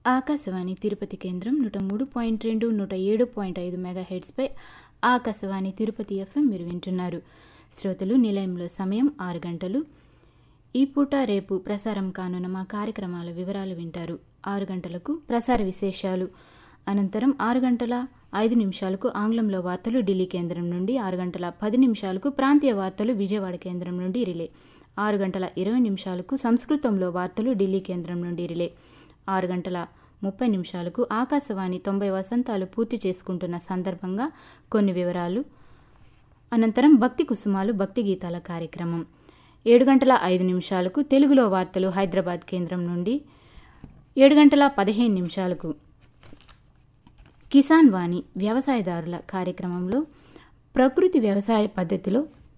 ఆకాశవాణి తిరుపతి కేంద్రం నూట మూడు పాయింట్ రెండు నూట ఏడు పాయింట్ ఐదు మెగా హెడ్స్పై ఆకాశవాణి తిరుపతి ఎఫ్ఎం మీరు వింటున్నారు శ్రోతలు నిలయంలో సమయం ఆరు గంటలు ఈ పూట రేపు ప్రసారం కానున్న మా కార్యక్రమాల వివరాలు వింటారు ఆరు గంటలకు ప్రసార విశేషాలు అనంతరం ఆరు గంటల ఐదు నిమిషాలకు ఆంగ్లంలో వార్తలు ఢిల్లీ కేంద్రం నుండి ఆరు గంటల పది నిమిషాలకు ప్రాంతీయ వార్తలు విజయవాడ కేంద్రం నుండి రిలే ఆరు గంటల ఇరవై నిమిషాలకు సంస్కృతంలో వార్తలు ఢిల్లీ కేంద్రం నుండి రిలే ఆరు గంటల ముప్పై నిమిషాలకు ఆకాశవాణి తొంభై వసంతాలు పూర్తి చేసుకుంటున్న సందర్భంగా కొన్ని వివరాలు అనంతరం భక్తి కుసుమాలు భక్తి గీతాల కార్యక్రమం ఏడు గంటల ఐదు నిమిషాలకు తెలుగులో వార్తలు హైదరాబాద్ కేంద్రం నుండి ఏడు గంటల పదిహేను నిమిషాలకు కిసాన్ వాణి వ్యవసాయదారుల కార్యక్రమంలో ప్రకృతి వ్యవసాయ పద్ధతిలో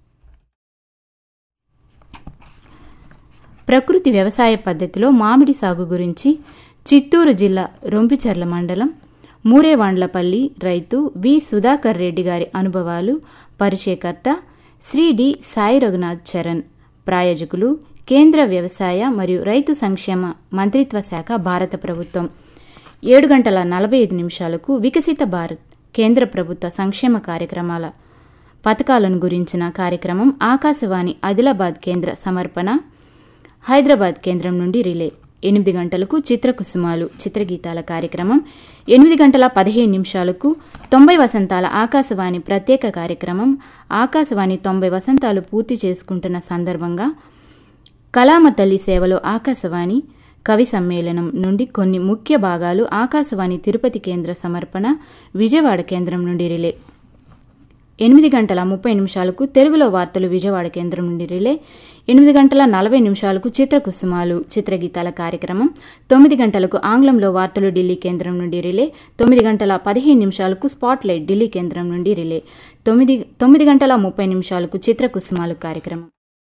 ప్రకృతి వ్యవసాయ పద్ధతిలో మామిడి సాగు గురించి చిత్తూరు జిల్లా రొంపిచర్ల మండలం మూరేవాండ్లపల్లి రైతు వి సుధాకర్ రెడ్డి గారి అనుభవాలు పరిచయకర్త శ్రీ డి సాయి రఘునాథ్ చరణ్ ప్రాయోజకులు కేంద్ర వ్యవసాయ మరియు రైతు సంక్షేమ మంత్రిత్వ శాఖ భారత ప్రభుత్వం ఏడు గంటల నలభై ఐదు నిమిషాలకు వికసిత భారత్ కేంద్ర ప్రభుత్వ సంక్షేమ కార్యక్రమాల పథకాలను గురించిన కార్యక్రమం ఆకాశవాణి ఆదిలాబాద్ కేంద్ర సమర్పణ హైదరాబాద్ కేంద్రం నుండి రిలే ఎనిమిది గంటలకు చిత్రకుసుమాలు చిత్రగీతాల కార్యక్రమం ఎనిమిది గంటల పదిహేను నిమిషాలకు తొంభై వసంతాల ఆకాశవాణి ప్రత్యేక కార్యక్రమం ఆకాశవాణి తొంభై వసంతాలు పూర్తి చేసుకుంటున్న సందర్భంగా కళామ తల్లి సేవలో ఆకాశవాణి కవి సమ్మేళనం నుండి కొన్ని ముఖ్య భాగాలు ఆకాశవాణి తిరుపతి కేంద్ర సమర్పణ విజయవాడ కేంద్రం నుండి రిలే ఎనిమిది గంటల ముప్పై నిమిషాలకు తెలుగులో వార్తలు విజయవాడ కేంద్రం నుండి రిలే ఎనిమిది గంటల నలభై నిమిషాలకు చిత్రకుసుమాలు చిత్రగీతాల కార్యక్రమం తొమ్మిది గంటలకు ఆంగ్లంలో వార్తలు ఢిల్లీ కేంద్రం నుండి రిలే తొమ్మిది గంటల పదిహేను నిమిషాలకు స్పాట్లైట్ ఢిల్లీ కేంద్రం నుండి రిలే తొమ్మిది తొమ్మిది గంటల ముప్పై నిమిషాలకు చిత్రకుసుమాలు కార్యక్రమం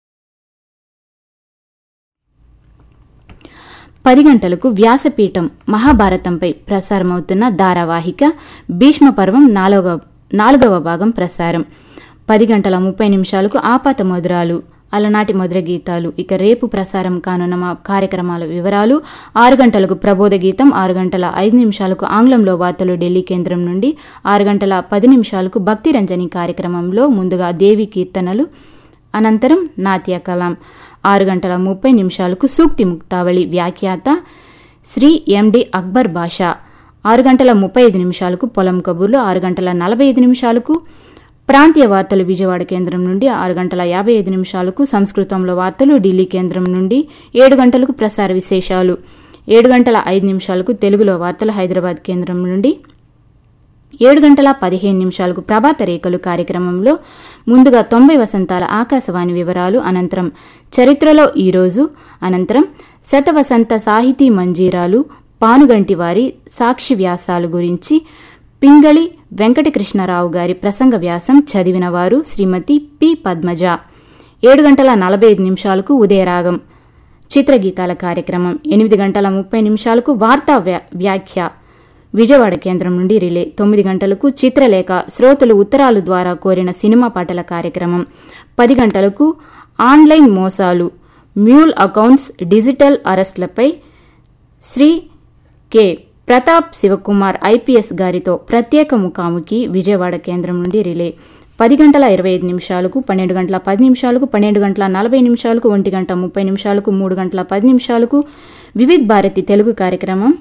పది గంటలకు వ్యాసపీఠం మహాభారతంపై ప్రసారమవుతున్న ధారావాహిక భీష్మ పర్వం నాలుగవ నాలుగవ భాగం ప్రసారం పది గంటల ముప్పై నిమిషాలకు ఆపాత మధురాలు అలనాటి మధుర గీతాలు ఇక రేపు ప్రసారం కానున్న మా కార్యక్రమాల వివరాలు ఆరు గంటలకు ప్రబోధ గీతం ఆరు గంటల ఐదు నిమిషాలకు ఆంగ్లంలో వార్తలు ఢిల్లీ కేంద్రం నుండి ఆరు గంటల పది నిమిషాలకు భక్తి రంజని కార్యక్రమంలో ముందుగా దేవి కీర్తనలు అనంతరం నాట్య కలాం ఆరు గంటల ముప్పై నిమిషాలకు సూక్తి ముక్తావళి వ్యాఖ్యాత శ్రీ ఎండి అక్బర్ బాషా ఆరు గంటల ముప్పై ఐదు నిమిషాలకు పొలం కబుర్లు ఆరు గంటల నలభై ఐదు నిమిషాలకు ప్రాంతీయ వార్తలు విజయవాడ కేంద్రం నుండి ఆరు గంటల యాభై ఐదు నిమిషాలకు సంస్కృతంలో వార్తలు ఢిల్లీ కేంద్రం నుండి ఏడు గంటలకు ప్రసార విశేషాలు ఏడు గంటల ఐదు నిమిషాలకు తెలుగులో వార్తలు హైదరాబాద్ కేంద్రం నుండి ఏడు గంటల పదిహేను నిమిషాలకు ప్రభాత రేఖలు కార్యక్రమంలో ముందుగా తొంభై వసంతాల ఆకాశవాణి వివరాలు అనంతరం చరిత్రలో ఈరోజు అనంతరం శతవసంత సాహితీ మంజీరాలు పానుగంటి వారి సాక్షి వ్యాసాలు గురించి పింగళి వెంకటకృష్ణరావు గారి ప్రసంగ వ్యాసం చదివిన వారు శ్రీమతి పి పద్మజ ఏడు గంటల నలభై ఐదు నిమిషాలకు ఉదయరాగం చిత్రగీతాల కార్యక్రమం ఎనిమిది గంటల ముప్పై నిమిషాలకు వార్తా వ్యాఖ్య విజయవాడ కేంద్రం నుండి రిలే తొమ్మిది గంటలకు చిత్రలేఖ శ్రోతలు ఉత్తరాలు ద్వారా కోరిన సినిమా పాటల కార్యక్రమం పది గంటలకు ఆన్లైన్ మోసాలు మ్యూల్ అకౌంట్స్ డిజిటల్ అరెస్ట్లపై శ్రీ కె ప్రతాప్ శివకుమార్ ఐపీఎస్ గారితో ప్రత్యేక ముఖాముఖి విజయవాడ కేంద్రం నుండి రిలే పది గంటల ఇరవై ఐదు నిమిషాలకు పన్నెండు గంటల పది నిమిషాలకు పన్నెండు గంటల నలభై నిమిషాలకు ఒంటి గంట ముప్పై నిమిషాలకు మూడు గంటల పది నిమిషాలకు వివిధ్ భారతి తెలుగు కార్యక్రమం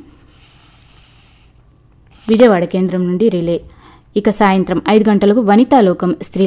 విజయవాడ కేంద్రం నుండి రిలే ఇక సాయంత్రం ఐదు గంటలకు వనితాలోకం స్త్రీ